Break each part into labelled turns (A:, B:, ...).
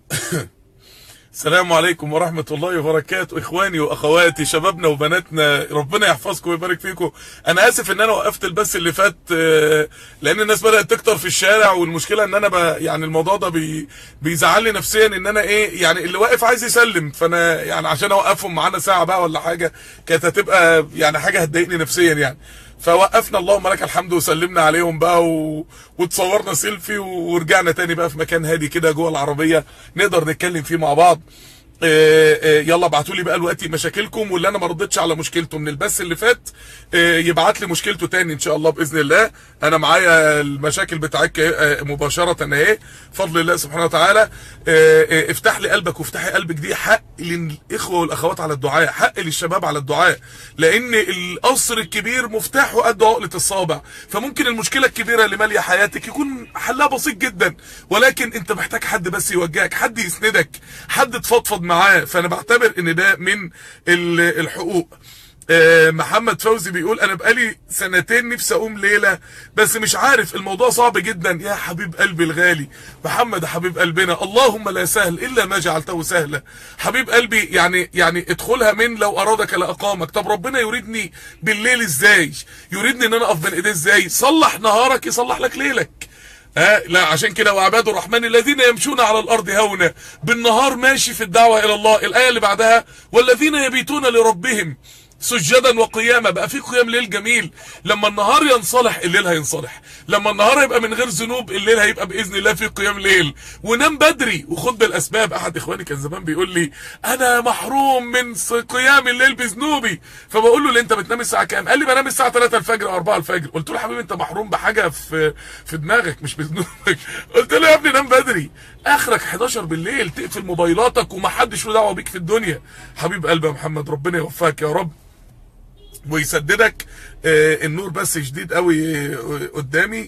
A: السلام عليكم ورحمة الله وبركاته اخواني واخواتي شبابنا وبناتنا ربنا يحفظكم ويبارك فيكم انا اسف ان انا وقفت البث اللي فات آه، لان الناس بدأت تكتر في الشارع والمشكلة ان انا ب... يعني الموضوع ده بي... بيزعلني نفسيا ان انا ايه يعني اللي واقف عايز يسلم فانا يعني عشان اوقفهم معانا ساعة بقى ولا حاجة كانت هتبقى يعني حاجة هتضايقني نفسيا يعني فوقفنا اللهم لك الحمد وسلمنا عليهم بقى و... وتصورنا سيلفي ورجعنا تاني بقى في مكان هادي كده جوه العربية نقدر نتكلم فيه مع بعض آه، آه، يلا ابعتوا لي بقى دلوقتي مشاكلكم واللي انا ما ردتش على مشكلته من البث اللي فات آه، يبعت لي مشكلته تاني ان شاء الله باذن الله انا معايا المشاكل بتاعتك آه، مباشره اهي بفضل الله سبحانه وتعالى آه، آه، افتح لي قلبك وافتحي قلبك دي حق للاخوه والاخوات على الدعاء حق للشباب على الدعاء لان القصر الكبير مفتاحه قد عقله الصابع فممكن المشكله الكبيره اللي ماليه حياتك يكون حلها بسيط جدا ولكن انت محتاج حد بس يوجهك حد يسندك حد تفضفض معاه فانا بعتبر ان ده من ال- الحقوق آه، محمد فوزي بيقول انا بقالي سنتين نفسي اقوم ليله بس مش عارف الموضوع صعب جدا يا حبيب قلبي الغالي محمد يا حبيب قلبنا اللهم لا سهل الا ما جعلته سهلا حبيب قلبي يعني يعني ادخلها من لو ارادك لاقامك طب ربنا يريدني بالليل ازاي يريدني ان انا اقف بين ايديه ازاي صلح نهارك يصلح لك ليلك ها لا عشان كده وعباد الرحمن الذين يمشون على الارض هونا بالنهار ماشي في الدعوه الى الله الايه اللي بعدها والذين يبيتون لربهم سجدا وقياما بقى في قيام ليل جميل لما النهار ينصلح الليل هينصلح لما النهار يبقى من غير ذنوب الليل هيبقى باذن الله في قيام ليل ونام بدري وخد بالاسباب احد اخواني كان زمان بيقول لي انا محروم من ص- قيام الليل بذنوبي فبقول له ليه انت بتنام الساعه كام قال لي بنام الساعه 3 الفجر او 4 الفجر قلت له حبيبي انت محروم بحاجه في في دماغك مش بذنوبك قلت له يا ابني نام بدري اخرك 11 بالليل تقفل موبايلاتك ومحدش له دعوه بيك في الدنيا حبيب قلبي يا محمد ربنا يوفقك يا رب ويسددك آه النور بس شديد قوي آه، قدامي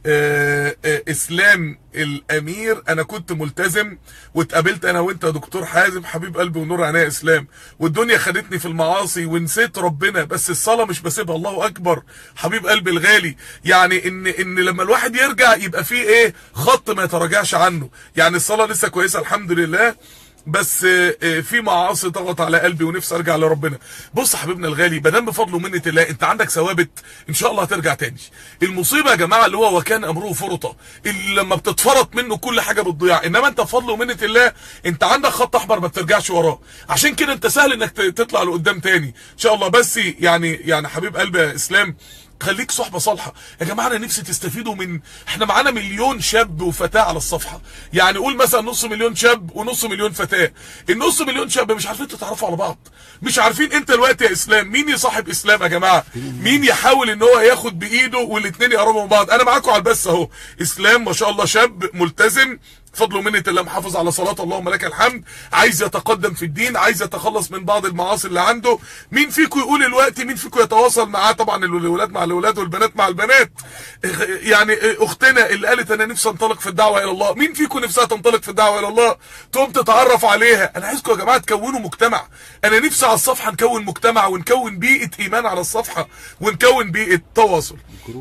A: آه آه اسلام الامير انا كنت ملتزم واتقابلت انا وانت يا دكتور حازم حبيب قلبي ونور عينيا اسلام والدنيا خدتني في المعاصي ونسيت ربنا بس الصلاه مش بسيبها الله اكبر حبيب قلبي الغالي يعني ان ان لما الواحد يرجع يبقى فيه ايه خط ما يتراجعش عنه يعني الصلاه لسه كويسه الحمد لله بس آه، آه، في معاصي ضغط على قلبي ونفسي ارجع لربنا بص يا حبيبنا الغالي ما دام بفضل ومنه الله انت عندك ثوابت ان شاء الله هترجع تاني المصيبه يا جماعه اللي هو وكان امره فرطه اللي لما بتتفرط منه كل حاجه بتضيع انما انت بفضل ومنه الله انت عندك خط احمر ما بترجعش وراه عشان كده انت سهل انك ت- تطلع لقدام تاني ان شاء الله بس يعني يعني حبيب قلبي يا اسلام خليك صحبه صالحه يا جماعه انا نفسي تستفيدوا من احنا معانا مليون شاب وفتاه على الصفحه يعني قول مثلا نص مليون شاب ونص مليون فتاه النص مليون شاب مش عارفين تتعرفوا على بعض مش عارفين انت الوقت يا اسلام مين يصاحب اسلام يا جماعه مين يحاول ان هو ياخد بايده والاثنين يقربوا من بعض انا معاكم على البث اهو اسلام ما شاء الله شاب ملتزم فضل ومنة الله محافظ على صلاة اللهم لك الحمد عايز يتقدم في الدين عايز يتخلص من بعض المعاصي اللي عنده مين فيكم يقول الوقت مين فيكم يتواصل معاه طبعا الولاد مع الولاد والبنات مع البنات يعني اختنا اللي قالت انا نفسي انطلق في الدعوة الى الله مين فيكم نفسها تنطلق في الدعوة الى الله تقوم تتعرف عليها انا عايزكم يا جماعة تكونوا مجتمع انا نفسي على الصفحة نكون مجتمع ونكون بيئة ايمان على الصفحة ونكون بيئة تواصل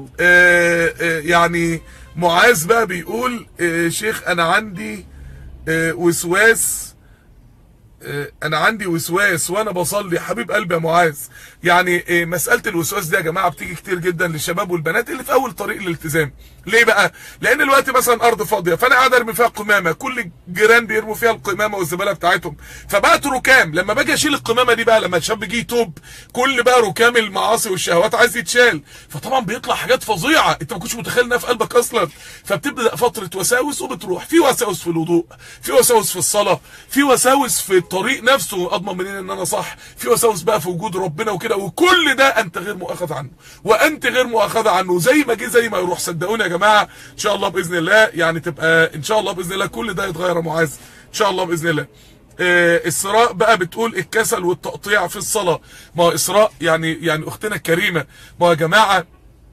A: آه آه يعني معاذ بقى بيقول آه شيخ انا عندي آه وسواس آه، انا عندي وسواس وانا بصلي حبيب قلبي يا معاذ يعني آه، مساله الوسواس دي يا جماعه بتيجي كتير جدا للشباب والبنات اللي في اول طريق الالتزام ليه بقى لان الوقت مثلا ارض فاضيه فانا قاعد ارمي فيها قمامه كل الجيران بيرموا فيها القمامه والزباله بتاعتهم فبقت ركام لما باجي اشيل القمامه دي بقى لما الشاب يجي يتوب كل بقى ركام المعاصي والشهوات عايز يتشال فطبعا بيطلع حاجات فظيعه انت ما كنتش متخيل انها في قلبك اصلا فبتبدا فتره وساوس وبتروح في وساوس في الوضوء في وساوس في الصلاه في وساوس في الطريق نفسه اضمن منين ان انا صح في وساوس بقى في وجود ربنا وكده وكل ده انت غير مؤاخذ عنه وانت غير مؤاخذه عنه زي ما جه زي ما يروح صدقوني يا جماعه ان شاء الله باذن الله يعني تبقى ان شاء الله باذن الله كل ده يتغير يا معاذ ان شاء الله باذن الله آه، اسراء بقى بتقول الكسل والتقطيع في الصلاه ما هو اسراء يعني يعني اختنا الكريمه ما هو يا جماعه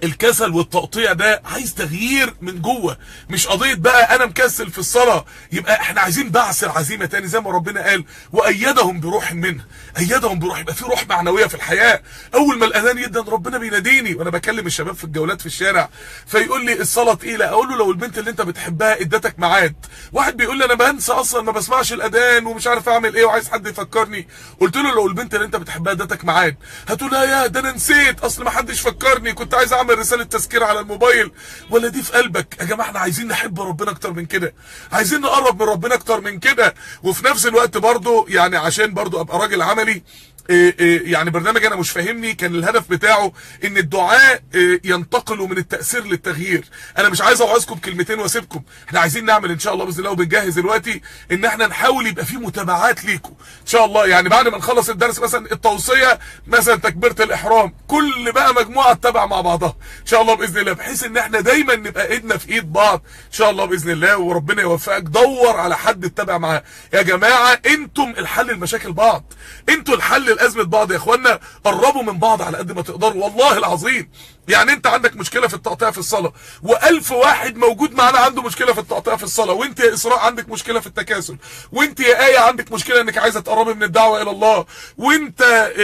A: الكسل والتقطيع ده عايز تغيير من جوه مش قضيه بقى انا مكسل في الصلاه يبقى احنا عايزين بعث العزيمه تاني زي ما ربنا قال وايدهم بروح منه ايدهم بروح يبقى في روح معنويه في الحياه اول ما الاذان يدن ربنا بيناديني وانا بكلم الشباب في الجولات في الشارع فيقول لي الصلاه تقيله اقول له لو البنت اللي انت بتحبها ادتك ميعاد واحد بيقول لي انا بنسى اصلا ما بسمعش الاذان ومش عارف اعمل ايه وعايز حد يفكرني قلت له لو البنت اللي انت بتحبها ادتك ميعاد هتقول لا يا ده انا نسيت اصل ما حدش فكرني كنت عايز اعمل رساله تذكير على الموبايل ولا دي في قلبك يا جماعه احنا عايزين نحب ربنا اكتر من كده عايزين نقرب من ربنا اكتر من كده وفي نفس الوقت برضه يعني عشان برضه ابقى راجل عملي إيه إيه يعني برنامج انا مش فاهمني كان الهدف بتاعه ان الدعاء إيه ينتقلوا من التاثير للتغيير انا مش عايز اوعظكم بكلمتين واسيبكم احنا عايزين نعمل ان شاء الله باذن الله وبنجهز دلوقتي ان احنا نحاول يبقى في متابعات ليكم ان شاء الله يعني بعد ما نخلص الدرس مثلا التوصيه مثلا تكبيره الاحرام كل بقى مجموعه تتابع مع بعضها ان شاء الله باذن الله بحيث ان احنا دايما نبقى ايدنا في ايد بعض ان شاء الله باذن الله وربنا يوفقك دور على حد تتابع معاه يا جماعه انتم الحل لمشاكل بعض انتوا الحل لازمه بعض يا اخوانا قربوا من بعض على قد ما تقدروا والله العظيم يعني انت عندك مشكله في التقطيع في الصلاه والف واحد موجود معانا عنده مشكله في التقطيع في الصلاه وانت يا اسراء عندك مشكله في التكاسل وانت يا ايه عندك مشكله انك عايزه تقربي من الدعوه الى الله وانت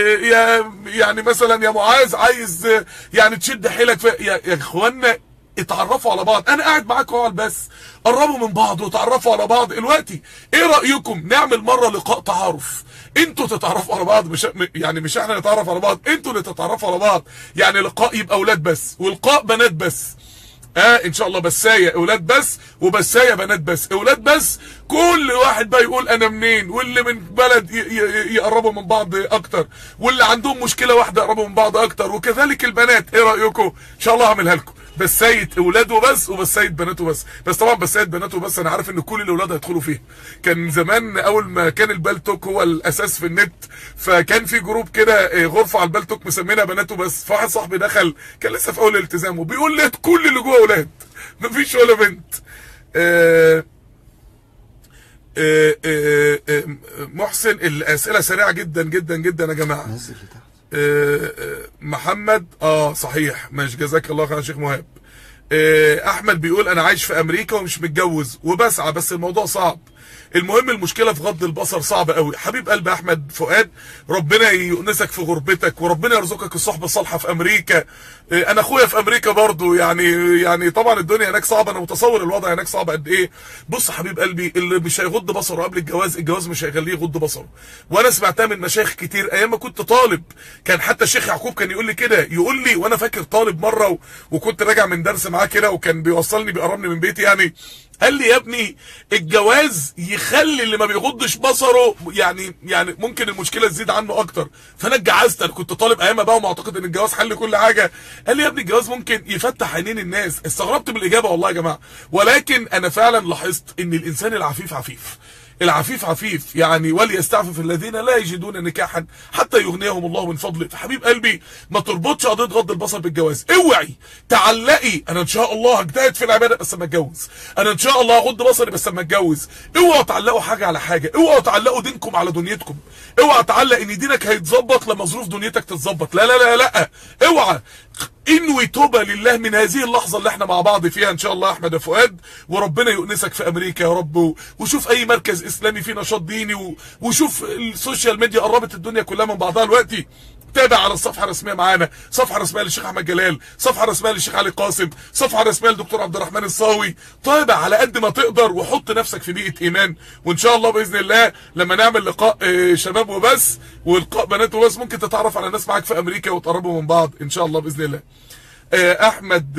A: يا يعني مثلا يا معاذ عايز يعني تشد حيلك في يا, يا اخوانا اتعرفوا على بعض انا قاعد معاكم اهو بس قربوا من بعض وتعرفوا على بعض دلوقتي ايه رايكم نعمل مره لقاء تعارف انتوا تتعرفوا على بعض مش يعني مش احنا نتعرف على بعض انتوا اللي تتعرفوا على بعض يعني لقاء يبقى اولاد بس ولقاء بنات بس اه ان شاء الله بسايه اولاد بس وبسايه بنات بس اولاد بس كل واحد بقى يقول انا منين واللي من بلد يقربوا من بعض اكتر واللي عندهم مشكله واحده يقربوا من بعض اكتر وكذلك البنات ايه رايكم ان شاء الله هعملها لكم بساية اولاده بس وبساية بناته بس بس طبعا بساية بناته بس انا عارف ان كل الاولاد هيدخلوا فيها كان زمان اول ما كان البالتوك هو الاساس في النت فكان في جروب كده غرفه على البالتوك مسمينها بناته بس فواحد صاحبي دخل كان لسه في اول الالتزام وبيقول لي كل اللي جوه اولاد مفيش ولا بنت آه آه آه محسن الاسئله سريعه جدا جدا جدا يا جماعه محمد اه صحيح ماشي جزاك الله خير يا شيخ مهاب احمد بيقول انا عايش في امريكا ومش متجوز وبسعى بس الموضوع صعب المهم المشكله في غض البصر صعبه قوي حبيب قلب احمد فؤاد ربنا يؤنسك في غربتك وربنا يرزقك الصحبه الصالحه في امريكا انا اخويا في امريكا برضو يعني يعني طبعا الدنيا هناك صعبه انا متصور الوضع هناك صعب قد ايه بص حبيب قلبي اللي مش هيغض بصره قبل الجواز الجواز مش هيخليه يغض بصره وانا سمعتها من مشايخ كتير ايام ما كنت طالب كان حتى الشيخ يعقوب كان يقول لي كده يقول لي وانا فاكر طالب مره و... وكنت راجع من درس معاه كده وكان بيوصلني بيقربني من بيتي يعني قال لي يا ابني الجواز يخلي اللي ما بيغضش بصره يعني يعني ممكن المشكله تزيد عنه اكتر فانا اتجوزت انا كنت طالب ايام بقى ومعتقد ان الجواز حل كل حاجه قال لي يا ابني الجواز ممكن يفتح عينين الناس استغربت من الاجابه والله يا جماعه ولكن انا فعلا لاحظت ان الانسان العفيف عفيف العفيف عفيف يعني وليستعفف الذين لا يجدون نكاحا حتى يغنيهم الله من فضله فحبيب قلبي ما تربطش قضيه غض البصر بالجواز اوعي تعلقي انا ان شاء الله هجتهد في العباده بس اما اتجوز انا ان شاء الله هغض بصري بس اما اتجوز اوعوا تعلقوا حاجه على حاجه اوعوا تعلقوا دينكم على دنيتكم اوعى تعلق ان دينك هيتظبط لما ظروف دنيتك تتظبط لا لا لا لا اوعى انوي توبة لله من هذه اللحظة اللي احنا مع بعض فيها ان شاء الله احمد يا فؤاد وربنا يؤنسك في امريكا يا رب وشوف اي مركز اسلامي فيه نشاط ديني وشوف السوشيال ميديا قربت الدنيا كلها من بعضها دلوقتي تابع على الصفحه الرسميه معانا صفحه رسميه للشيخ احمد جلال صفحه رسميه للشيخ علي قاسم صفحه رسميه للدكتور عبد الرحمن الصاوي تابع على قد ما تقدر وحط نفسك في بيئه ايمان وان شاء الله باذن الله لما نعمل لقاء شباب وبس ولقاء بنات وبس ممكن تتعرف على ناس معاك في امريكا وتقربوا من بعض ان شاء الله باذن الله احمد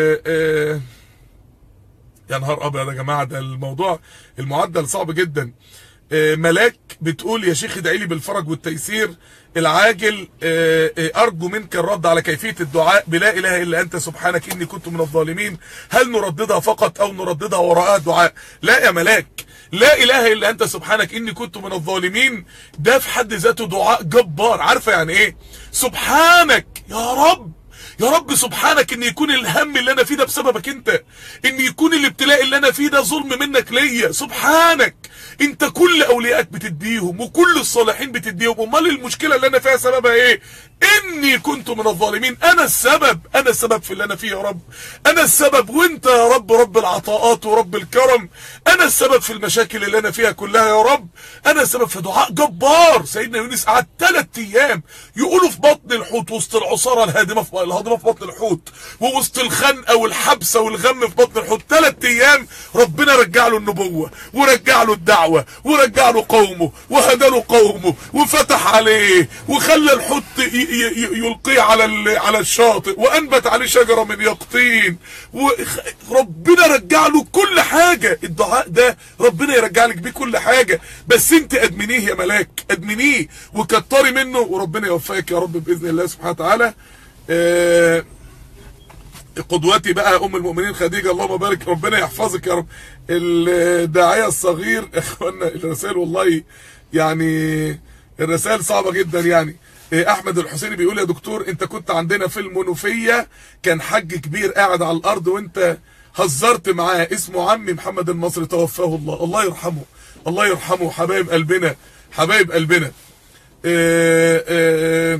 A: يا نهار ابيض يا جماعه ده الموضوع المعدل صعب جدا ملاك بتقول يا شيخ ادعي لي بالفرج والتيسير العاجل ارجو منك الرد على كيفيه الدعاء بلا اله الا انت سبحانك اني كنت من الظالمين هل نرددها فقط او نرددها وراءها دعاء لا يا ملاك لا اله الا انت سبحانك اني كنت من الظالمين ده في حد ذاته دعاء جبار عارفه يعني ايه سبحانك يا رب يا رب سبحانك ان يكون الهم اللي انا فيه ده بسببك انت ان يكون الابتلاء اللي انا فيه ده ظلم منك ليا سبحانك انت كل اوليائك بتديهم وكل الصالحين بتديهم امال المشكله اللي انا فيها سببها ايه اني كنت من الظالمين انا السبب انا السبب في اللي انا فيه يا رب انا السبب وانت يا رب رب العطاءات ورب الكرم انا السبب في المشاكل اللي انا فيها كلها يا رب انا السبب في دعاء جبار سيدنا يونس قعد ثلاث ايام يقولوا في بطن الحوت وسط العصاره الهادمه في الهضمه في بطن الحوت ووسط الخنقه والحبسه والغم في بطن الحوت ثلاث ايام ربنا رجع له النبوه ورجع له الدعوه ورجع له قومه وهدى له قومه وفتح عليه وخلى الحوت ي- ي- ي- يلقيه على ال- على الشاطئ وانبت عليه شجره من يقطين وربنا رجع له كل حاجه الدعاء ده ربنا يرجع لك بيه كل حاجه بس انت ادمنيه يا ملاك ادمنيه وكتري منه وربنا يوفقك يا رب باذن الله سبحانه وتعالى آه قدوتي بقى ام المؤمنين خديجه اللهم بارك ربنا يحفظك يا رب الداعيه الصغير اخوانا الرسائل والله يعني الرسائل صعبه جدا يعني إيه، احمد الحسيني بيقول يا دكتور انت كنت عندنا في المنوفيه كان حج كبير قاعد على الارض وانت هزرت معاه اسمه عمي محمد المصري توفاه الله الله يرحمه الله يرحمه حبايب قلبنا حبايب قلبنا إيه إيه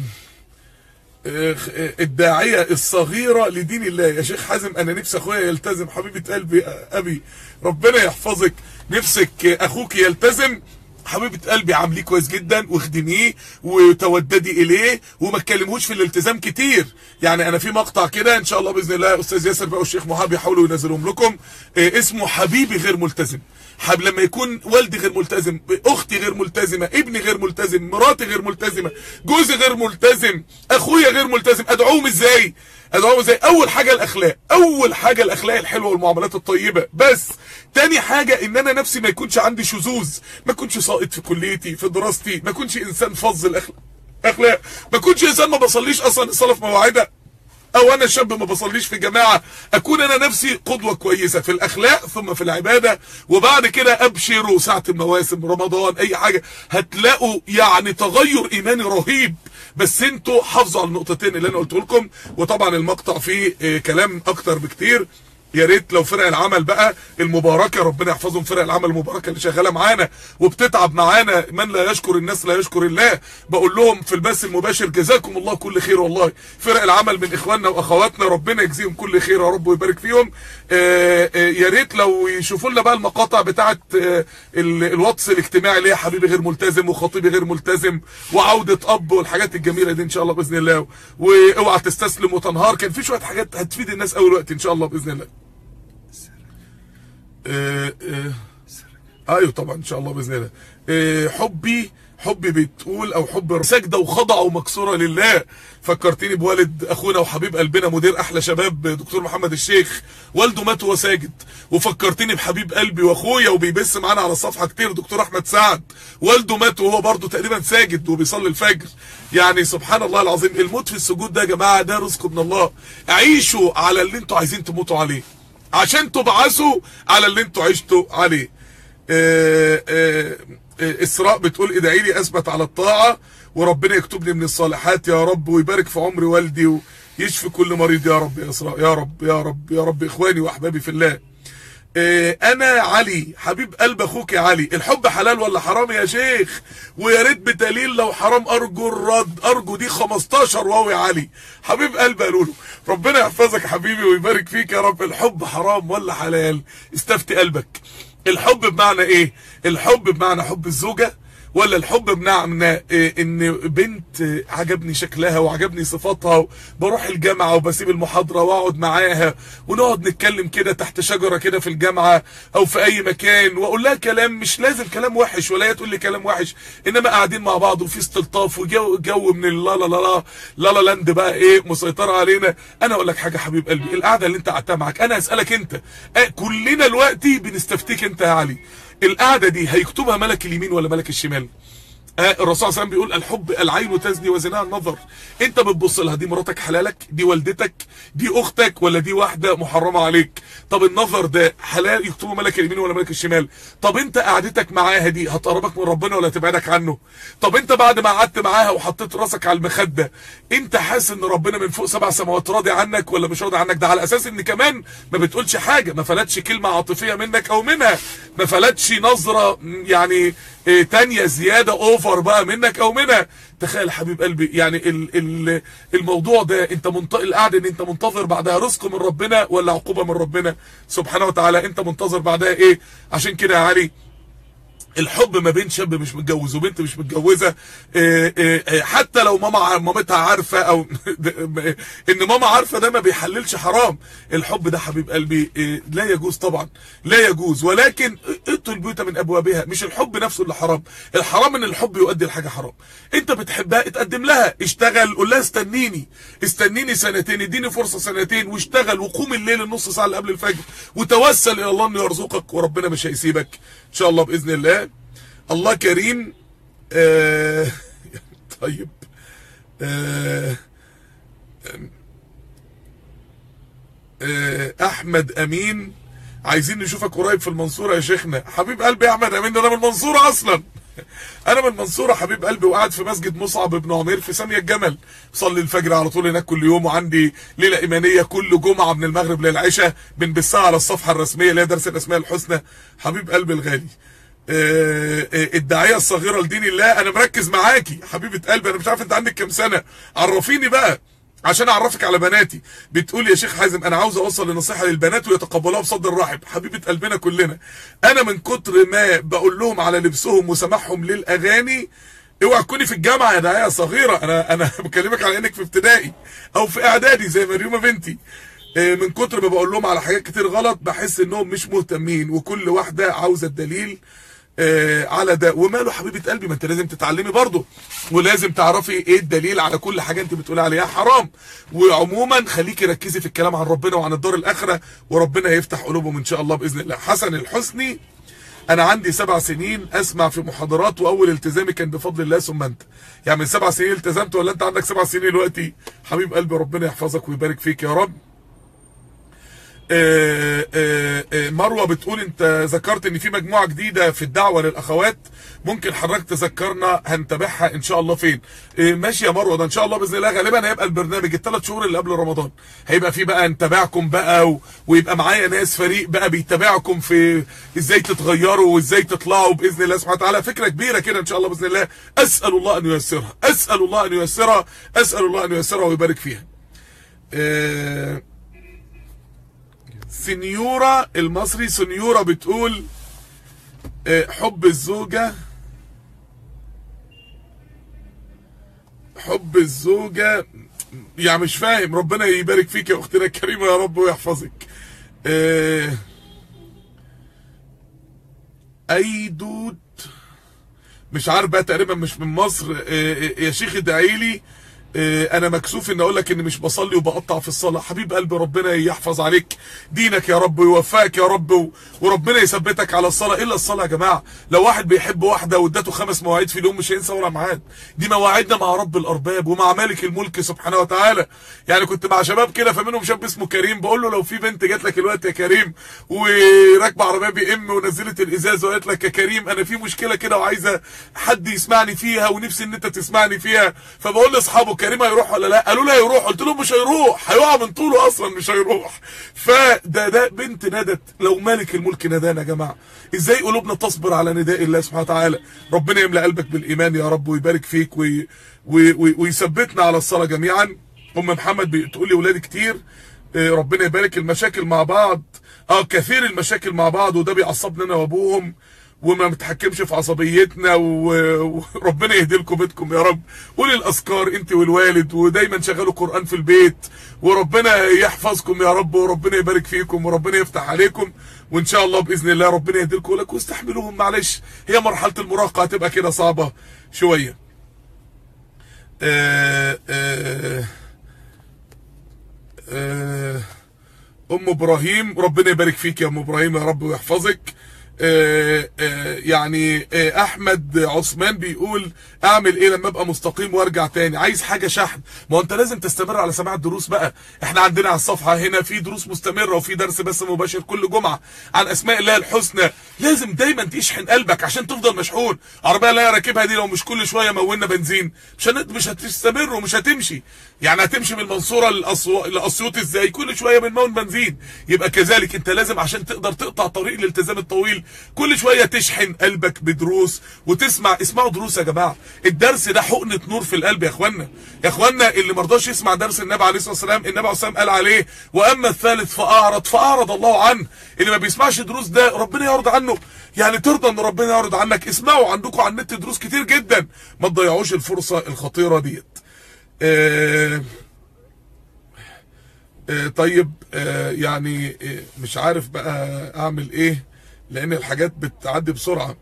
A: الداعية الصغيرة لدين الله يا شيخ حازم انا نفسي اخويا يلتزم حبيبة قلبي ابي ربنا يحفظك نفسك اخوك يلتزم حبيبة قلبي عامليه كويس جدا واخدميه وتوددي اليه وما تكلمهوش في الالتزام كتير يعني انا في مقطع كده ان شاء الله باذن الله استاذ ياسر بقى والشيخ محاب يحاولوا ينزلهم لكم إيه اسمه حبيبي غير ملتزم حب لما يكون والدي غير ملتزم اختي غير ملتزمه ابني غير ملتزم مراتي غير ملتزمه جوزي غير ملتزم اخويا غير ملتزم ادعوهم ازاي ادعوهم ازاي اول حاجه الاخلاق اول حاجه الاخلاق الحلوه والمعاملات الطيبه بس تاني حاجه ان انا نفسي ما يكونش عندي شذوذ ما اكونش ساقط في كليتي في دراستي ما اكونش انسان فظ الاخلاق اخلاق ما اكونش انسان ما بصليش اصلا الصلاه في مواعيدها او انا شاب ما بصليش في جماعه اكون انا نفسي قدوه كويسه في الاخلاق ثم في العباده وبعد كده ابشروا ساعه المواسم رمضان اي حاجه هتلاقوا يعني تغير ايماني رهيب بس انتوا حافظوا على النقطتين اللي انا قلت لكم وطبعا المقطع فيه آه، كلام اكتر بكتير يا ريت لو فرق العمل بقى المباركه ربنا يحفظهم فرق العمل المباركه اللي شغاله معانا وبتتعب معانا من لا يشكر الناس لا يشكر الله بقول لهم في البث المباشر جزاكم الله كل خير والله فرق العمل من اخواننا واخواتنا ربنا يجزيهم كل خير يا رب ويبارك فيهم آه، آه، يا ريت لو يشوفوا لنا بقى المقاطع بتاعه آه، ال- الواتس الاجتماعي اللي هي حبيبي غير ملتزم وخطيبي غير ملتزم وعوده اب والحاجات الجميله دي ان شاء الله باذن الله واوعى تستسلم وتنهار كان في شويه حاجات هتفيد الناس قوي الوقت ان شاء الله باذن الله آه، آه، ايوه طبعا ان شاء الله باذن الله آه، حبي حبي بتقول او حب سجده وخضع ومكسوره لله فكرتني بوالد اخونا وحبيب قلبنا مدير احلى شباب دكتور محمد الشيخ والده مات وهو ساجد وفكرتني بحبيب قلبي واخويا وبيبث معانا على الصفحه كتير دكتور احمد سعد والده مات وهو برضه تقريبا ساجد وبيصلي الفجر يعني سبحان الله العظيم الموت في السجود ده يا جماعه ده رزق من الله عيشوا على اللي انتوا عايزين تموتوا عليه عشان تبعثوا على اللي انتوا عشتوا عليه آه، آه، آه، اسراء بتقول ادعي لي اثبت على الطاعه وربنا يكتب لي من الصالحات يا رب ويبارك في عمر والدي ويشفي كل مريض يا رب يا اسراء يا رب يا رب يا رب اخواني واحبابي في الله آه، انا علي حبيب قلب اخوك يا علي الحب حلال ولا حرام يا شيخ ويا ريت بدليل لو حرام ارجو الرد ارجو دي 15 واو يا علي حبيب قلب قالوا له ربنا يحفظك حبيبي ويبارك فيك يا رب الحب حرام ولا حلال استفتي قلبك الحب بمعنى ايه الحب بمعنى حب الزوجه ولا الحب بمعنى إيه ان بنت إيه عجبني شكلها وعجبني صفاتها بروح الجامعة وبسيب المحاضرة واقعد معاها ونقعد نتكلم كده تحت شجرة كده في الجامعة او في اي مكان واقول لها كلام مش لازم كلام وحش ولا هي تقول لي كلام وحش انما قاعدين مع بعض وفي استلطاف وجو جو من اللا لا لا لا لا لا لاند بقى ايه مسيطرة علينا انا اقول لك حاجة حبيب قلبي القعدة اللي انت قعدتها معاك انا اسألك انت آه كلنا دلوقتي بنستفتيك انت يا علي القعده دي هيكتبها ملك اليمين ولا ملك الشمال آه الرسول صلى الله عليه وسلم بيقول الحب العين تزني وزناها النظر انت بتبص لها دي مراتك حلالك دي والدتك دي اختك ولا دي واحده محرمه عليك طب النظر ده حلال يكتبه ملك اليمين ولا ملك الشمال طب انت قعدتك معاها دي هتقربك من ربنا ولا تبعدك عنه طب انت بعد ما قعدت معاها وحطيت راسك على المخده انت حاسس ان ربنا من فوق سبع سماوات راضي عنك ولا مش راضي عنك ده على اساس ان كمان ما بتقولش حاجه ما فلتش كلمه عاطفيه منك او منها ما فلتش نظره يعني اه تانية زيادة اوفر بقى منك او منها تخيل حبيب قلبي يعني ال ال الموضوع ده انت منط... القعده ان انت منتظر بعدها رزق من ربنا ولا عقوبة من ربنا سبحانه وتعالى انت منتظر بعدها ايه عشان كده يا علي الحب ما بين شاب مش متجوز وبنت مش متجوزه اه اه حتى لو ماما مامتها عارفه او ان ماما عارفه ده ما بيحللش حرام الحب ده حبيب قلبي اه لا يجوز طبعا لا يجوز ولكن اتوا البيوت من ابوابها مش الحب نفسه اللي حرام الحرام ان الحب يؤدي لحاجه حرام انت بتحبها اتقدم لها اشتغل قول لها استنيني استنيني سنتين اديني فرصه سنتين واشتغل وقوم الليل النص ساعه اللي قبل الفجر وتوسل الى الله انه يرزقك وربنا مش هيسيبك ان شاء الله باذن الله الله كريم آه طيب آه آه احمد امين عايزين نشوفك قريب في المنصورة يا شيخنا حبيب قلبي يا احمد امين ده انا من المنصورة اصلا انا من المنصورة حبيب قلبي وقاعد في مسجد مصعب بن عمير في سامية الجمل صلي الفجر على طول هناك كل يوم وعندي ليلة ايمانية كل جمعة من المغرب للعشاء بنبثها على الصفحة الرسمية اللي هي درس الاسماء الحسنى حبيب قلبي الغالي الداعيه الصغيره لدين الله انا مركز معاكي حبيبه قلبي انا مش عارف انت عندك كام سنه عرفيني بقى عشان اعرفك على بناتي بتقول يا شيخ حازم انا عاوز اوصل لنصيحه للبنات ويتقبلوها بصدر رحب حبيبه قلبنا كلنا انا من كتر ما بقول لهم على لبسهم وسماعهم للاغاني اوعى تكوني في الجامعه يا داعيه صغيره انا انا بكلمك على انك في ابتدائي او في اعدادي زي مريومه بنتي من كتر ما بقول لهم على حاجات كتير غلط بحس انهم مش مهتمين وكل واحده عاوزه الدليل آه على ده وماله حبيبه قلبي ما انت لازم تتعلمي برضه ولازم تعرفي ايه الدليل على كل حاجه انت بتقولي عليها حرام وعموما خليكي ركزي في الكلام عن ربنا وعن الدار الاخره وربنا هيفتح قلوبهم ان شاء الله باذن الله حسن الحسني انا عندي سبع سنين اسمع في محاضرات واول التزامي كان بفضل الله ثم انت يعني من سبع سنين التزمت ولا انت عندك سبع سنين دلوقتي حبيب قلبي ربنا يحفظك ويبارك فيك يا رب آآ آآ مروه بتقول انت ذكرت ان في مجموعه جديده في الدعوه للاخوات ممكن حضرتك تذكرنا هنتابعها ان شاء الله فين ماشي يا مروه ده ان شاء الله باذن الله غالبا هيبقى البرنامج الثلاث شهور اللي قبل رمضان هيبقى في بقى نتابعكم بقى و... ويبقى معايا ناس فريق بقى بيتابعكم في ازاي تتغيروا وازاي تطلعوا باذن الله سبحانه وتعالى فكره كبيره كده ان شاء الله باذن الله اسال الله ان ييسرها اسال الله ان ييسرها اسال الله ان ييسرها ويبارك فيها آه سنيورة المصري سنيورة بتقول حب الزوجة حب الزوجة يعني مش فاهم ربنا يبارك فيك يا اختنا الكريمة يا رب ويحفظك ايدود مش عارف بقى تقريبا مش من مصر يا شيخ ادعي لي انا مكسوف ان اقول لك اني مش بصلي وبقطع في الصلاه حبيب قلبي ربنا يحفظ عليك دينك يا رب ويوفقك يا رب وربنا يثبتك على الصلاه الا الصلاه يا جماعه لو واحد بيحب واحده وادته خمس مواعيد في اليوم مش هينسى ولا ميعاد دي مواعيدنا مع رب الارباب ومع مالك الملك سبحانه وتعالى يعني كنت مع شباب كده فمنهم شاب اسمه كريم بقول له لو في بنت جات لك الوقت يا كريم وراكبه عربيه بي ام ونزلت الازاز وقالت لك يا كريم انا في مشكله كده وعايزه حد يسمعني فيها ونفسي ان انت تسمعني فيها فبقول لاصحابه كريم هيروح ولا لا قالوا لي هيروح قلت لهم مش هيروح هيقع من طوله اصلا مش هيروح فده ده بنت ندت لو مالك الملك ندانا يا جماعه ازاي قلوبنا تصبر على نداء الله سبحانه وتعالى ربنا يملا قلبك بالايمان يا رب ويبارك فيك وي وي وي ويثبتنا على الصلاه جميعا ام محمد بتقول لي ولادي كتير ربنا يبارك المشاكل مع بعض اه كثير المشاكل مع بعض وده بيعصبنا انا وابوهم وما بتحكمش في عصبيتنا وربنا يهدي لكم بيتكم يا رب قولي الاذكار انت والوالد ودايما شغلوا قران في البيت وربنا يحفظكم يا رب وربنا يبارك فيكم وربنا يفتح عليكم وان شاء الله باذن الله ربنا يهدي لكم ولك واستحملوهم معلش هي مرحله المراهقه هتبقى كده صعبه شويه آآ آآ آآ ام ابراهيم ربنا يبارك فيك يا ام ابراهيم يا رب ويحفظك آه، آه، يعني آه، احمد عثمان بيقول اعمل ايه لما ابقى مستقيم وارجع تاني عايز حاجه شحن ما هو انت لازم تستمر على سماع الدروس بقى احنا عندنا على الصفحه هنا في دروس مستمره وفي درس بس مباشر كل جمعه عن اسماء الله الحسنى لازم دايما تشحن قلبك عشان تفضل مشحون عربيه اللي انا راكبها دي لو مش كل شويه مونا بنزين مش هن... مش هتستمر ومش هتمشي يعني هتمشي من المنصوره لأسو... لاسيوط ازاي كل شويه بنمون بنزين يبقى كذلك انت لازم عشان تقدر تقطع طريق الالتزام الطويل كل شويه تشحن قلبك بدروس وتسمع اسمعوا دروس يا جماعه الدرس ده حقنه نور في القلب يا اخوانا يا اخوانا اللي مرضاش يسمع درس النبي عليه الصلاه والسلام النبي عليه الصلاه والسلام قال عليه واما الثالث فاعرض فاعرض الله عنه اللي ما بيسمعش دروس ده ربنا يرضى عنه يعني ترضى ان ربنا يرضى عنك اسمعوا عندكم على النت دروس كتير جدا ما تضيعوش الفرصه الخطيره ديت آه آه طيب آه يعني آه مش عارف بقى اعمل ايه لان الحاجات بتعدي بسرعه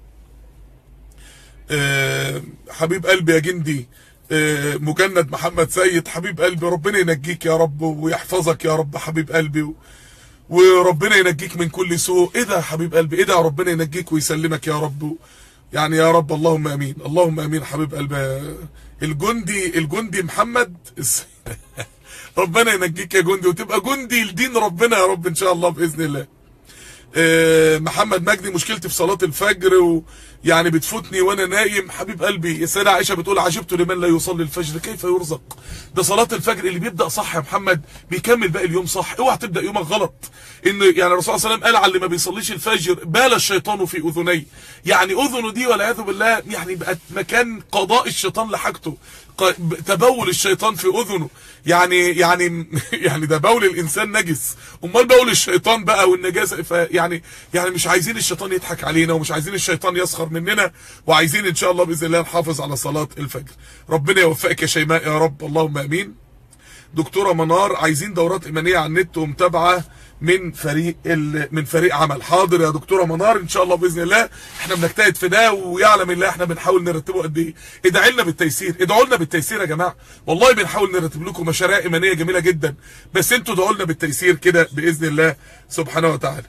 A: آه حبيب قلبي يا جندي آه مجند محمد سيد حبيب قلبي ربنا ينجيك يا رب ويحفظك يا رب حبيب قلبي و... وربنا ينجيك من كل سوء ايه ده يا حبيب قلبي ايه ده ربنا ينجيك ويسلمك يا رب يعني يا رب اللهم امين اللهم امين حبيب قلبي الجندي الجندي محمد ربنا ينجيك يا جندي وتبقى جندي لدين ربنا يا رب ان شاء الله باذن الله آه، محمد مجدي مشكلتي في صلاة الفجر ويعني بتفوتني وانا نايم حبيب قلبي السيدة عائشة بتقول عجبت لمن لا يصلي الفجر كيف يرزق ده صلاة الفجر اللي بيبدأ صح يا محمد بيكمل باقي اليوم صح اوعى تبدأ يومك غلط ان يعني الرسول صلى الله عليه وسلم قال على اللي ما بيصليش الفجر بال الشيطان في اذنيه يعني اذنه دي والعياذ بالله يعني بقت مكان قضاء الشيطان لحاجته ق- تبول الشيطان في اذنه يعني يعني يعني ده بول الانسان نجس امال بول الشيطان بقى والنجاسه فيعني يعني مش عايزين الشيطان يضحك علينا ومش عايزين الشيطان يسخر مننا وعايزين ان شاء الله باذن الله نحافظ على صلاه الفجر ربنا يوفقك يا شيماء يا رب اللهم امين دكتوره منار عايزين دورات ايمانيه على النت ومتابعه من فريق ال... من فريق عمل حاضر يا دكتوره منار ان شاء الله باذن الله احنا بنجتهد في ده ويعلم الله احنا بنحاول نرتبه قد ايه ادعي لنا بالتيسير ادعوا لنا بالتيسير يا جماعه والله بنحاول نرتب لكم مشاريع ايمانيه جميله جدا بس انتوا ادعوا لنا بالتيسير كده باذن الله سبحانه وتعالى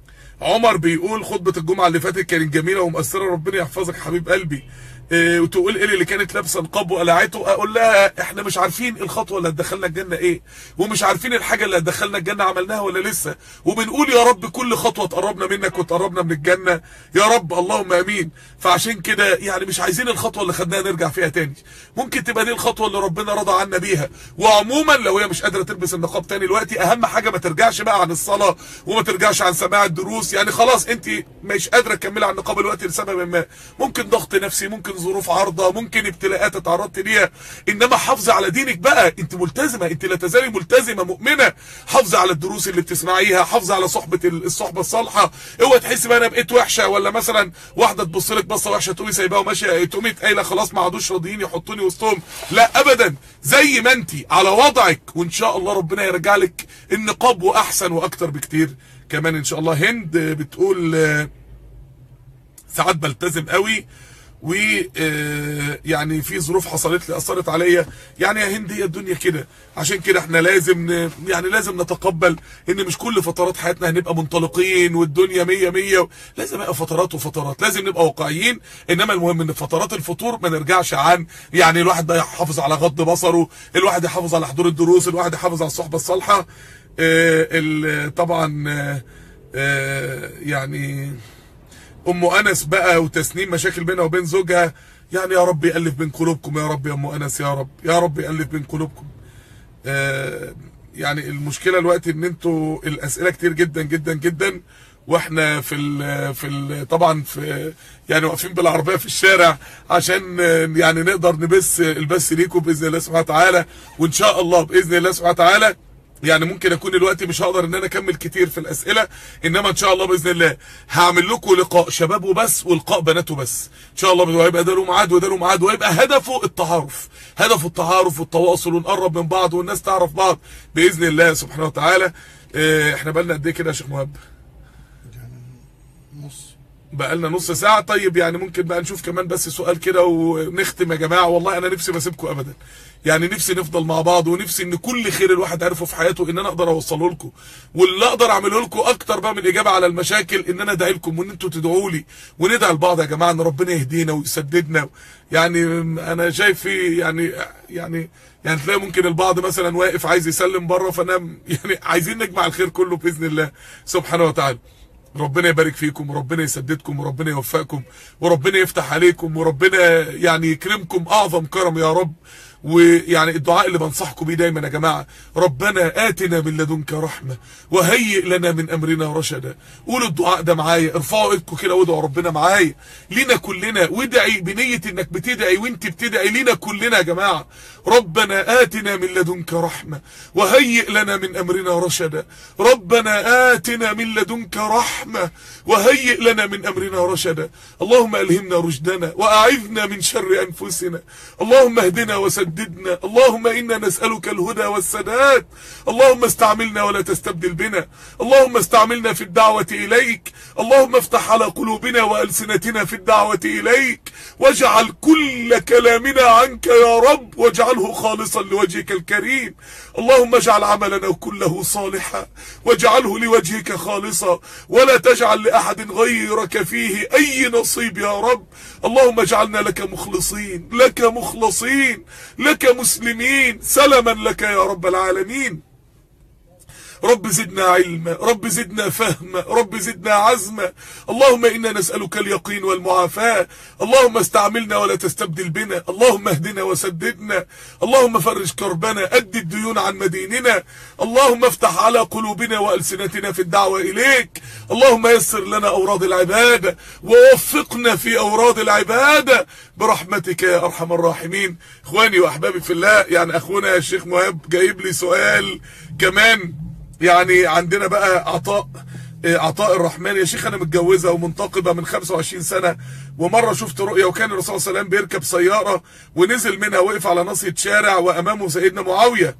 A: عمر بيقول خطبة الجمعة اللي فاتت كانت جميلة ومؤثرة ربنا يحفظك حبيب قلبي إيه وتقول ايه اللي كانت لابسه نقاب وقلعته اقول لها احنا مش عارفين الخطوه اللي هتدخلنا الجنه ايه ومش عارفين الحاجه اللي هتدخلنا الجنه عملناها ولا لسه وبنقول يا رب كل خطوه تقربنا منك وتقربنا من الجنه يا رب اللهم امين فعشان كده يعني مش عايزين الخطوه اللي خدناها نرجع فيها تاني ممكن تبقى دي الخطوه اللي ربنا رضى عنا بيها وعموما لو هي مش قادره تلبس النقاب تاني دلوقتي اهم حاجه ما ترجعش بقى عن الصلاه وما ترجعش عن سماع الدروس يعني خلاص انت مش قادره تكملي على النقاب دلوقتي لسبب ما ممكن ضغط نفسي ممكن ظروف عارضه ممكن ابتلاءات اتعرضت ليها انما حافظي على دينك بقى انت ملتزمه انت لا تزالي ملتزمه مؤمنه حافظي على الدروس اللي بتسمعيها حافظي على صحبه ال- الصحبه الصالحه اوعي تحسي بقى انا بقيت وحشه ولا مثلا واحده تبص لك بصه وحشه تقومي سايباها وماشيه تقومي قايله خلاص ما عادوش راضيين يحطوني وسطهم لا ابدا زي ما انت على وضعك وان شاء الله ربنا يرجع لك النقاب واحسن واكتر بكتير كمان ان شاء الله هند بتقول آه، ساعات بلتزم قوي و آه، يعني في ظروف حصلت لي اثرت عليا يعني يا هند هي الدنيا كده عشان كده احنا لازم ن- يعني لازم نتقبل ان مش كل فترات حياتنا هنبقى منطلقين والدنيا مية مية لازم يبقى فترات وفترات لازم نبقى واقعيين انما المهم ان في فترات الفطور ما نرجعش عن يعني الواحد بقى يحافظ على غض بصره الواحد يحافظ على حضور الدروس الواحد يحافظ على الصحبه الصالحه آه، ال- طبعا آه، آه، يعني ام انس بقى وتسنيم مشاكل بينها وبين زوجها يعني يا رب يالف بين قلوبكم يا رب يا ام انس يا رب يا رب يالف بين قلوبكم آه يعني المشكله دلوقتي ان انتوا الاسئله كتير جدا جدا جدا واحنا في ال في ال طبعا في يعني واقفين بالعربيه في الشارع عشان آه، يعني نقدر نبث البث ليكم باذن الله سبحانه وتعالى وان شاء الله باذن الله سبحانه وتعالى يعني ممكن اكون دلوقتي مش هقدر ان انا اكمل كتير في الاسئله انما ان شاء الله باذن الله هعمل لكم لقاء شباب وبس ولقاء بنات وبس ان شاء الله وهيبقى ده له ميعاد وده له ميعاد وهيبقى هدفه التعارف هدفه التعارف والتواصل ونقرب من بعض والناس تعرف بعض باذن الله سبحانه وتعالى آه، احنا بقالنا قد ايه كده يا شيخ مهاب
B: نص
A: بقالنا نص ساعة طيب يعني ممكن بقى نشوف كمان بس سؤال كده ونختم يا جماعة والله أنا نفسي ما أسيبكم أبدا يعني نفسي نفضل مع بعض ونفسي إن كل خير الواحد عارفه في حياته إن أنا أقدر أوصله لكم واللي أقدر أعمله لكم أكتر بقى من الإجابة على المشاكل إن أنا أدعي لكم وإن أنتوا تدعوا لي وندعي لبعض يا جماعة إن ربنا يهدينا ويسددنا يعني أنا شايف في يعني يعني يعني تلاقي ممكن البعض مثلا واقف عايز يسلم بره فانا يعني عايزين نجمع الخير كله باذن الله سبحانه وتعالى ربنا يبارك فيكم وربنا يسددكم وربنا يوفقكم وربنا يفتح عليكم وربنا يعني يكرمكم اعظم كرم يا رب ويعني الدعاء اللي بنصحكم بيه دايما يا جماعه ربنا اتنا من لدنك رحمه وهيئ لنا من امرنا رشدا قولوا الدعاء ده معايا ارفعوا ايدكم كده وادعوا ربنا معايا لينا كلنا وادعي بنيه انك بتدعي وانت بتدعي لينا كلنا يا جماعه ربنا اتنا من لدنك رحمه وهيئ لنا من امرنا رشدا ربنا اتنا من لدنك رحمه وهيئ لنا من امرنا رشدا اللهم الهمنا رشدنا واعذنا من شر انفسنا اللهم اهدنا وسددنا اللهم انا نسالك الهدى والسداد اللهم استعملنا ولا تستبدل بنا اللهم استعملنا في الدعوه اليك اللهم افتح على قلوبنا والسنتنا في الدعوه اليك واجعل كل كلامنا عنك يا رب واجعله خالصا لوجهك الكريم اللهم اجعل عملنا كله صالحا واجعله لوجهك خالصا ولا تجعل لأحد غيرك فيه أي نصيب يا رب اللهم اجعلنا لك مخلصين لك مخلصين لك مسلمين سلما لك يا رب العالمين رب زدنا علما رب زدنا فهما رب زدنا عزما اللهم إنا نسألك اليقين والمعافاة اللهم استعملنا ولا تستبدل بنا اللهم اهدنا وسددنا اللهم فرج كربنا أد الديون عن مديننا اللهم افتح على قلوبنا وألسنتنا في الدعوة إليك اللهم يسر لنا أوراد العبادة ووفقنا في أوراد العبادة برحمتك يا أرحم الراحمين إخواني وأحبابي في الله يعني أخونا يا شيخ مهاب جايب لي سؤال كمان يعني عندنا بقى عطاء عطاء الرحمن يا شيخ انا متجوزه ومنتقبه من 25 سنه ومره شفت رؤيه وكان الرسول صلى الله عليه وسلم بيركب سياره ونزل منها وقف على ناصيه شارع وامامه سيدنا معاويه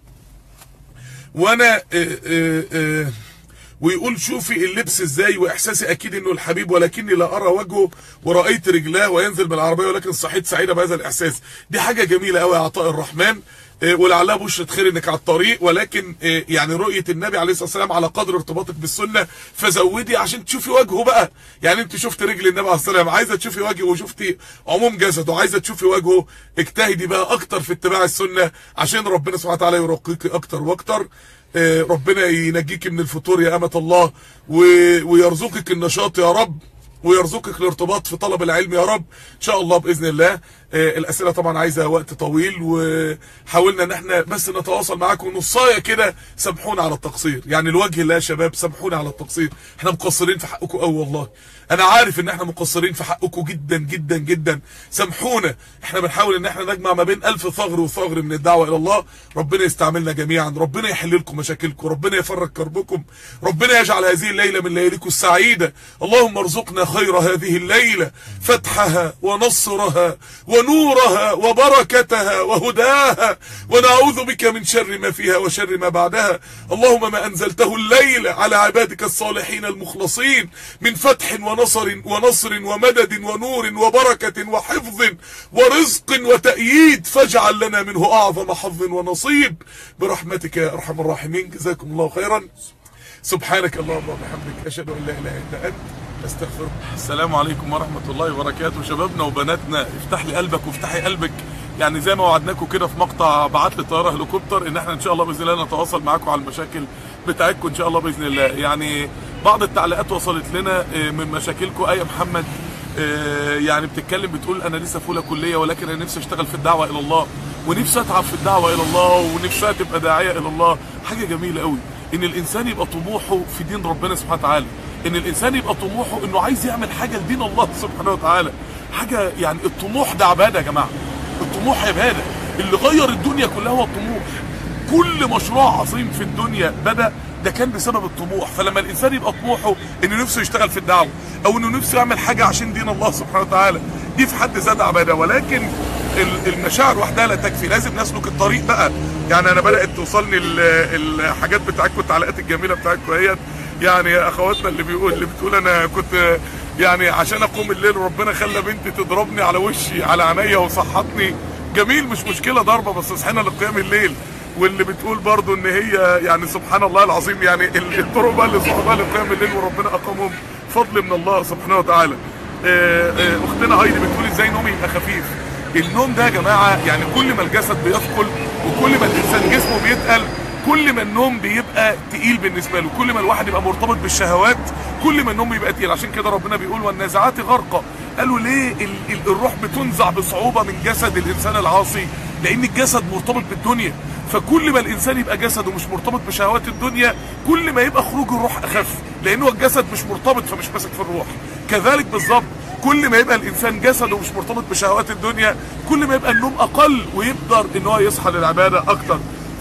A: وانا اه اه اه ويقول شوفي اللبس ازاي واحساسي اكيد انه الحبيب ولكني لا ارى وجهه ورايت رجلاه وينزل من العربيه ولكن صحيت سعيده بهذا الاحساس دي حاجه جميله قوي يا عطاء الرحمن ولعلها بشرة خير انك على الطريق ولكن يعني رؤية النبي عليه الصلاة والسلام على قدر ارتباطك بالسنة فزودي عشان تشوفي وجهه بقى يعني انت شفت رجل النبي عليه الصلاة والسلام عايزة تشوفي وجهه وشفتي عموم جسده عايزة تشوفي وجهه اجتهدي بقى اكتر في اتباع السنة عشان ربنا سبحانه وتعالى يرقيك اكتر واكتر ربنا ينجيك من الفتور يا أمة الله ويرزقك النشاط يا رب ويرزقك الارتباط في طلب العلم يا رب ان شاء الله باذن الله الاسئله طبعا عايزه وقت طويل وحاولنا ان احنا بس نتواصل معاكم نصايه كده سامحونا على التقصير يعني الوجه الله يا شباب سامحونا على التقصير احنا مقصرين في حقكم قوي والله انا عارف ان احنا مقصرين في حقكم جدا جدا جدا سامحونا احنا بنحاول ان احنا نجمع ما بين الف ثغر وثغر من الدعوه الى الله ربنا يستعملنا جميعا ربنا يحل لكم مشاكلكم ربنا يفرج كربكم ربنا يجعل هذه الليله من لياليكم السعيده اللهم ارزقنا خير هذه الليله فتحها ونصرها ونورها وبركتها وهداها ونعوذ بك من شر ما فيها وشر ما بعدها اللهم ما أنزلته الليل على عبادك الصالحين المخلصين من فتح ونصر ونصر ومدد ونور وبركة وحفظ ورزق وتأييد فاجعل لنا منه أعظم حظ ونصيب برحمتك يا أرحم الراحمين جزاكم الله خيرا سبحانك اللهم وبحمدك أشهد أن لا إله إلا أنت استغفرك السلام عليكم ورحمة الله وبركاته شبابنا وبناتنا افتح لي قلبك وافتحي قلبك يعني زي ما وعدناكم كده في مقطع بعت لي طياره هليكوبتر ان احنا ان شاء الله باذن الله نتواصل معاكم على المشاكل بتاعتكم ان شاء الله باذن الله يعني بعض التعليقات وصلت لنا من مشاكلكم ايه محمد يعني بتتكلم بتقول انا لسه في اولى كليه ولكن انا نفسي اشتغل في الدعوه الى الله ونفسي اتعب في الدعوه الى الله ونفسي تبقى داعيه الى الله حاجه جميله قوي ان الانسان يبقى طموحه في دين ربنا سبحانه وتعالى ان الانسان يبقى طموحه انه عايز يعمل حاجه لدين الله سبحانه وتعالى حاجه يعني الطموح ده عباده يا جماعه الطموح عباده اللي غير الدنيا كلها هو الطموح كل مشروع عظيم في الدنيا بدا ده كان بسبب الطموح فلما الانسان يبقى طموحه انه نفسه يشتغل في الدعوه او انه نفسه يعمل حاجه عشان دين الله سبحانه وتعالى دي في حد ذاتها عباده ولكن المشاعر وحدها لا تكفي لازم نسلك الطريق بقى يعني انا بدات توصلني الحاجات بتاعتكم التعليقات الجميله بتاعتكم اهيت يعني اخواتنا اللي بيقول اللي بتقول انا كنت يعني عشان اقوم الليل ربنا خلى بنتي تضربني على وشي على عينيا وصحتني جميل مش مشكله ضربه بس صحينا لقيام الليل واللي بتقول برضو ان هي يعني سبحان الله العظيم يعني ال- الطرق بقى اللي صحبها لقيام الليل وربنا اقامهم فضل من الله سبحانه وتعالى آه، آه، اختنا هايدي بتقول ازاي نومي يبقى خفيف النوم ده يا جماعه يعني كل ما الجسد بيثقل وكل ما الانسان جسمه بيتقل كل ما النوم بيبقى تقيل بالنسبه له كل ما الواحد يبقى مرتبط بالشهوات كل ما النوم بيبقى تقيل عشان كده ربنا بيقول والنازعات غرقا قالوا ليه ال ال الروح بتنزع بصعوبه من جسد الانسان العاصي لان الجسد مرتبط بالدنيا فكل ما الانسان يبقى جسده مش مرتبط بشهوات الدنيا كل ما يبقى خروج الروح اخف لانه الجسد مش مرتبط فمش ماسك في الروح كذلك بالظبط كل ما يبقى الانسان جسده مش مرتبط بشهوات الدنيا كل ما يبقى النوم اقل ويقدر ان هو يصحى للعباده اكتر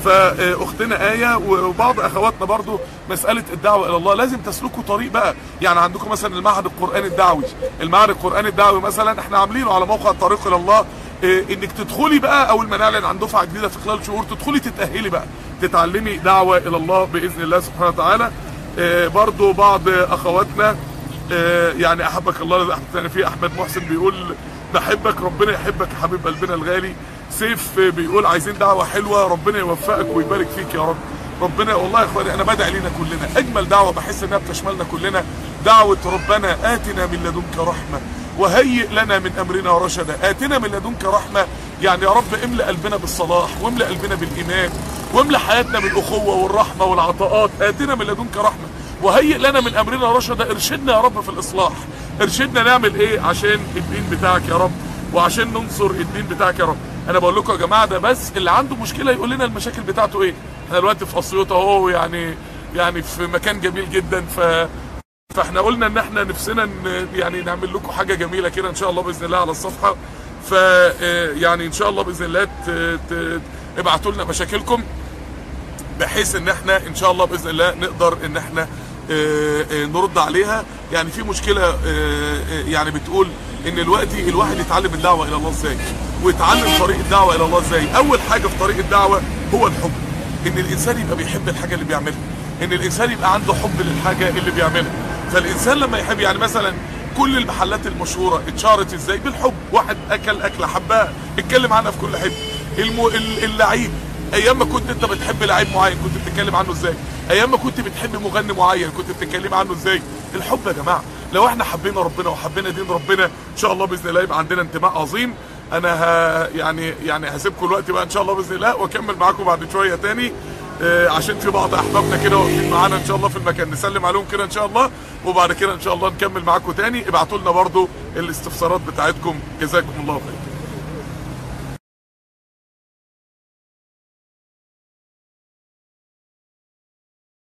A: فاختنا ايه وبعض اخواتنا برضو مساله الدعوه الى الله لازم تسلكوا طريق بقى يعني عندكم مثلا المعهد القراني الدعوي المعهد القراني الدعوي مثلا احنا عاملينه على موقع الطريق الى الله إيه، انك تدخلي بقى اول ما نعلن عن دفعه جديده في خلال شهور تدخلي تتاهلي بقى تتعلمي دعوه الى الله باذن الله سبحانه وتعالى إيه، برضو بعض اخواتنا آه، يعني احبك الله يعني في احمد محسن بيقول بحبك ربنا يحبك يا حبيب قلبنا الغالي سيف آه، بيقول عايزين دعوه حلوه ربنا يوفقك ويبارك فيك يا رب ربنا والله يا اخواني انا بدعي لينا كلنا اجمل دعوه بحس انها بتشملنا كلنا دعوه ربنا اتنا من لدنك رحمه وهيئ لنا من امرنا رشدا اتنا من لدنك رحمه يعني يا رب املا قلبنا بالصلاح واملا قلبنا بالايمان واملا حياتنا بالاخوه والرحمه والعطاءات اتنا من لدنك رحمه وهيئ لنا من امرنا رشدا ارشدنا يا رب في الاصلاح ارشدنا نعمل ايه عشان الدين بتاعك يا رب وعشان ننصر الدين بتاعك يا رب انا بقول لكم يا جماعه ده بس اللي عنده مشكله يقول لنا المشاكل بتاعته ايه احنا دلوقتي في اسيوط اهو يعني يعني في مكان جميل جدا ف فاحنا قلنا ان احنا نفسنا ن- يعني نعمل لكم حاجه جميله كده ان شاء الله باذن الله على الصفحه ف آه، يعني ان شاء الله باذن الله ت- ت- ابعتوا لنا مشاكلكم بحيث ان احنا ان شاء الله باذن الله نقدر ان احنا آه، آه، نرد عليها يعني في مشكله آه، آه، يعني بتقول ان دلوقتي الواحد يتعلم الدعوه الى الله ازاي ويتعلم طريق الدعوه الى الله ازاي اول حاجه في طريق الدعوه هو الحب ان الانسان يبقى بيحب الحاجه اللي بيعملها ان الانسان يبقى عنده حب للحاجه اللي بيعملها فالانسان لما يحب يعني مثلا كل المحلات المشهوره اتشهرت ازاي بالحب واحد اكل اكله حبها اتكلم عنها في كل حته الم... ال- اللعيب ايام ما كنت انت بتحب لعيب معين كنت بتتكلم عنه ازاي ايام ما كنت بتحب مغني معين كنت بتتكلم عنه ازاي الحب يا جماعه لو احنا حبينا ربنا وحبينا دين ربنا ان شاء الله باذن الله يبقى عندنا انتماء عظيم انا ه... يعني يعني هسيبكم الوقت بقى ان شاء الله باذن الله واكمل معاكم بعد شويه تاني آه، عشان في بعض احبابنا كده واقفين معانا ان شاء الله في المكان نسلم عليهم كده ان شاء الله وبعد كده ان شاء الله نكمل معاكم تاني ابعتوا لنا برضو الاستفسارات بتاعتكم جزاكم الله خير